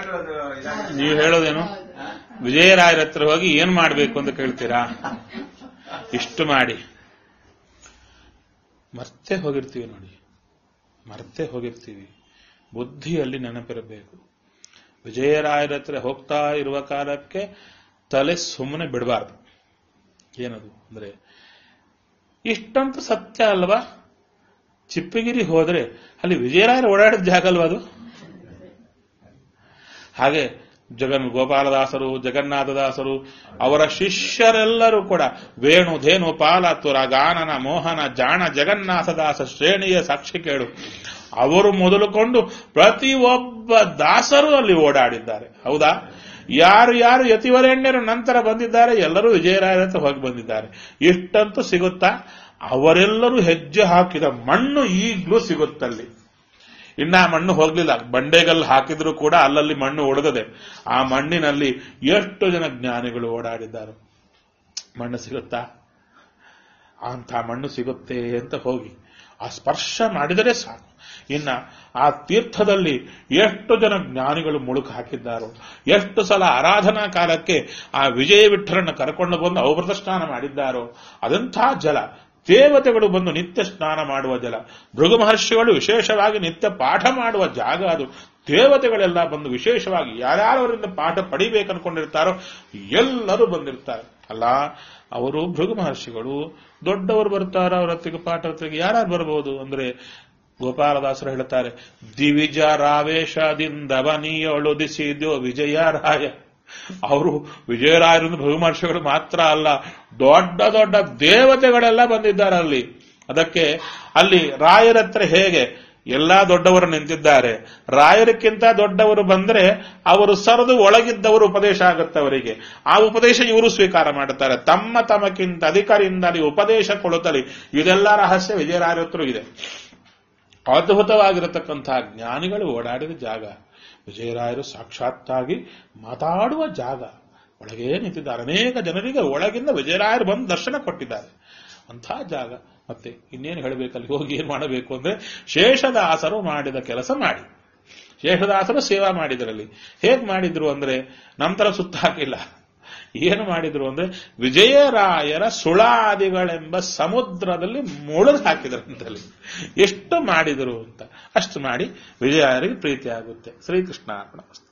ಏನಾದ್ರು ಅದು ಇದಾಗಿದೆ ನೀವು ಹೇಳೋದೇನು ವಿಜಯರಾಯರ ಹತ್ರ ಹೋಗಿ ಏನ್ ಮಾಡ್ಬೇಕು ಅಂತ ಕೇಳ್ತೀರಾ ಇಷ್ಟು ಮಾಡಿ ಮರ್ತೆ ಹೋಗಿರ್ತೀವಿ ನೋಡಿ ಮರ್ತೆ ಹೋಗಿರ್ತೀವಿ ಬುದ್ಧಿಯಲ್ಲಿ ನೆನಪಿರಬೇಕು ವಿಜಯರಾಯರ ಹತ್ರ ಹೋಗ್ತಾ ಇರುವ ಕಾಲಕ್ಕೆ ತಲೆ ಸುಮ್ಮನೆ ಬಿಡಬಾರ್ದು ಏನದು ಅಂದ್ರೆ ಇಷ್ಟಂತೂ ಸತ್ಯ ಅಲ್ವಾ ಚಿಪ್ಪಗಿರಿ ಹೋದ್ರೆ ಅಲ್ಲಿ ವಿಜಯರಾಯರು ಓಡಾಡಿದ ಜಾಗ ಅಲ್ವಾ ಅದು ಹಾಗೆ ಜಗನ್ ಗೋಪಾಲದಾಸರು ಜಗನ್ನಾಥದಾಸರು ಅವರ ಶಿಷ್ಯರೆಲ್ಲರೂ ಕೂಡ ವೇಣು ಧೇನು ಪಾಲ ತುರ ಗಾನನ ಮೋಹನ ಜಾಣ ಜಗನ್ನಾಥದಾಸ ಶ್ರೇಣಿಯ ಸಾಕ್ಷಿ ಕೇಳು ಅವರು ಮೊದಲುಕೊಂಡು ಪ್ರತಿಯೊಬ್ಬ ದಾಸರು ಅಲ್ಲಿ ಓಡಾಡಿದ್ದಾರೆ ಹೌದಾ ಯಾರು ಯಾರು ಯತಿವರೆಣ್ಯರು ನಂತರ ಬಂದಿದ್ದಾರೆ ಎಲ್ಲರೂ ವಿಜಯರಾಯರ ಹತ್ರ ಹೋಗಿ ಬಂದಿದ್ದಾರೆ ಇಷ್ಟಂತೂ ಸಿಗುತ್ತಾ ಅವರೆಲ್ಲರೂ ಹೆಜ್ಜೆ ಹಾಕಿದ ಮಣ್ಣು ಈಗಲೂ ಸಿಗುತ್ತಲ್ಲಿ ಇನ್ನ ಆ ಮಣ್ಣು ಹೋಗ್ಲಿಲ್ಲ ಬಂಡೆಗಲ್ ಹಾಕಿದ್ರು ಕೂಡ ಅಲ್ಲಲ್ಲಿ ಮಣ್ಣು ಒಡೆದದೆ ಆ ಮಣ್ಣಿನಲ್ಲಿ ಎಷ್ಟು ಜನ ಜ್ಞಾನಿಗಳು ಓಡಾಡಿದ್ದಾರೆ ಮಣ್ಣು ಸಿಗುತ್ತಾ ಅಂತ ಮಣ್ಣು ಸಿಗುತ್ತೆ ಅಂತ ಹೋಗಿ ಆ ಸ್ಪರ್ಶ ಮಾಡಿದರೆ ಸಾಕು ಇನ್ನ ಆ ತೀರ್ಥದಲ್ಲಿ ಎಷ್ಟು ಜನ ಜ್ಞಾನಿಗಳು ಮುಳುಕು ಹಾಕಿದ್ದಾರೋ ಎಷ್ಟು ಸಲ ಆರಾಧನಾ ಕಾಲಕ್ಕೆ ಆ ವಿಜಯ ವಿಠಲನ ಕರ್ಕೊಂಡು ಬಂದು ಅವೃತ ಸ್ನಾನ ಮಾಡಿದ್ದಾರೋ ಅದಂಥ ಜಲ ದೇವತೆಗಳು ಬಂದು ನಿತ್ಯ ಸ್ನಾನ ಮಾಡುವ ಜಲ ಭೃಗು ಮಹರ್ಷಿಗಳು ವಿಶೇಷವಾಗಿ ನಿತ್ಯ ಪಾಠ ಮಾಡುವ ಜಾಗ ಅದು ದೇವತೆಗಳೆಲ್ಲ ಬಂದು ವಿಶೇಷವಾಗಿ ಯಾರ್ಯಾರವರಿಂದ ಪಾಠ ಪಡಿಬೇಕು ಅನ್ಕೊಂಡಿರ್ತಾರೋ ಎಲ್ಲರೂ ಬಂದಿರ್ತಾರೆ ಅಲ್ಲ ಅವರು ಭೃಗು ಮಹರ್ಷಿಗಳು ದೊಡ್ಡವರು ಬರ್ತಾರ ಅವ್ರ ಹತ್ತಿಗೆ ಪಾಠ ಹತ್ತಿಗೆ ಯಾರ್ಯಾರು ಬರಬಹುದು ಅಂದ್ರೆ ಗೋಪಾಲದಾಸರು ಹೇಳ್ತಾರೆ ದಿವಿಜ ರಾವೇಶದಿಂದ ಬನಿಯೊಳುದಿಸಿದ್ಯೋ ವಿಜಯರಾಯ ಅವರು ವಿಜಯರಾಯರಿಂದ ಭೂಮರ್ಷಿಗಳು ಮಾತ್ರ ಅಲ್ಲ ದೊಡ್ಡ ದೊಡ್ಡ ದೇವತೆಗಳೆಲ್ಲ ಬಂದಿದ್ದಾರೆ ಅಲ್ಲಿ ಅದಕ್ಕೆ ಅಲ್ಲಿ ರಾಯರ ಹತ್ರ ಹೇಗೆ ಎಲ್ಲಾ ದೊಡ್ಡವರು ನಿಂತಿದ್ದಾರೆ ರಾಯರಕ್ಕಿಂತ ದೊಡ್ಡವರು ಬಂದ್ರೆ ಅವರು ಸರದು ಒಳಗಿದ್ದವರು ಉಪದೇಶ ಆಗುತ್ತೆ ಅವರಿಗೆ ಆ ಉಪದೇಶ ಇವರು ಸ್ವೀಕಾರ ಮಾಡುತ್ತಾರೆ ತಮ್ಮ ತಮಕ್ಕಿಂತ ಅಧಿಕಾರಿಯಿಂದಲೇ ಉಪದೇಶ ಕೊಡುತ್ತಲಿ ಇದೆಲ್ಲ ರಹಸ್ಯ ವಿಜಯರಾಯರ ಹತ್ರ ಇದೆ ಅದ್ಭುತವಾಗಿರತಕ್ಕಂತಹ ಜ್ಞಾನಿಗಳು ಓಡಾಡಿದ ಜಾಗ ವಿಜಯರಾಯರು ಸಾಕ್ಷಾತ್ತಾಗಿ ಮಾತಾಡುವ ಜಾಗ ಒಳಗೇ ನಿಂತಿದ್ದಾರೆ ಅನೇಕ ಜನರಿಗೆ ಒಳಗಿಂದ ವಿಜಯರಾಯರು ಬಂದು ದರ್ಶನ ಕೊಟ್ಟಿದ್ದಾರೆ ಅಂತಹ ಜಾಗ ಮತ್ತೆ ಇನ್ನೇನು ಹೇಳಬೇಕಲ್ಲಿ ಹೋಗಿ ಏನ್ ಮಾಡಬೇಕು ಅಂದ್ರೆ ಶೇಷದಾಸರು ಮಾಡಿದ ಕೆಲಸ ಮಾಡಿ ಶೇಷದಾಸರು ಸೇವಾ ಮಾಡಿದ್ರಲ್ಲಿ ಹೇಗ್ ಮಾಡಿದ್ರು ಅಂದ್ರೆ ನಂತರ ಸುತ್ತ ಹಾಕಿಲ್ಲ ಏನು ಮಾಡಿದ್ರು ಅಂದ್ರೆ ವಿಜಯರಾಯರ ಸುಳಾದಿಗಳೆಂಬ ಸಮುದ್ರದಲ್ಲಿ ಮುಳುಗು ಹಾಕಿದ್ರಂತಲ್ಲಿ ಎಷ್ಟು ಮಾಡಿದರು ಅಂತ ಅಷ್ಟು ಮಾಡಿ ವಿಜಯರಾಯರಿಗೆ ಪ್ರೀತಿ ಆಗುತ್ತೆ ಶ್ರೀಕೃಷ್ಣ ಅರ್ಪಣ